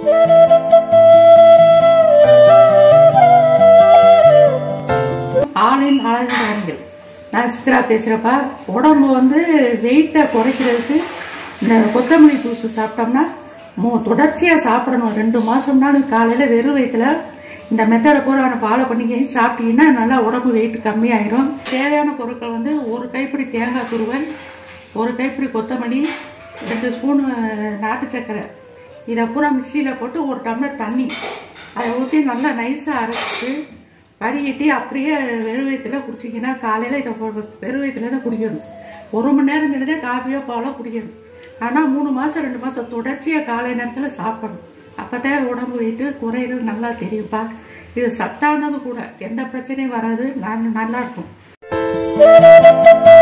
ஆளின் அழகு நான் சித்ரா பேசுகிறப்பா உடம்பு வந்து வெயிட்டை குறைக்கிறதுக்கு இந்த கொத்தமல்லி ஜூஸ் சாப்பிட்டோம்னா மோ தொடர்ச்சியாக சாப்பிடணும் ரெண்டு மாதம்னாலும் காலையில் வெறும் வயிற்றுல இந்த மெத்தடை பூரா ஃபாலோ பண்ணிக்க சாப்பிட்டீங்கன்னா நல்லா உடம்பு வெயிட் கம்மியாயிரும் தேவையான பொருட்கள் வந்து ஒரு கைப்பிடி தேங்காய் துருவல் ஒரு கைப்பிடி கொத்தமல்லி ரெண்டு ஸ்பூனு நாட்டு சர்க்கரை இதை பூரா மிக்சியில் போட்டு ஒரு டம்ளர் தண்ணி அதை ஊற்றி நல்லா நைஸாக அரைச்சிட்டு வடிகட்டி அப்படியே வெறும் வயிற்றுல குடிச்சிங்கன்னா காலையில் இதை பொ- வெறும் வயிற்றுல தான் குடிக்கணும் ஒரு மணி நேரம் நினைதே காஃபியோ பாலோ குடிக்கணும் ஆனால் மூணு மாதம் ரெண்டு மாதம் தொடர்ச்சியாக காலை நேரத்தில் சாப்பிடணும் அப்போ தான் உடம்பு வெயிட்டு குறையிறது நல்லா தெரியும்ப்பா இது சத்தானது கூட எந்த பிரச்சனையும் வராது நான் நல்லா இருக்கும்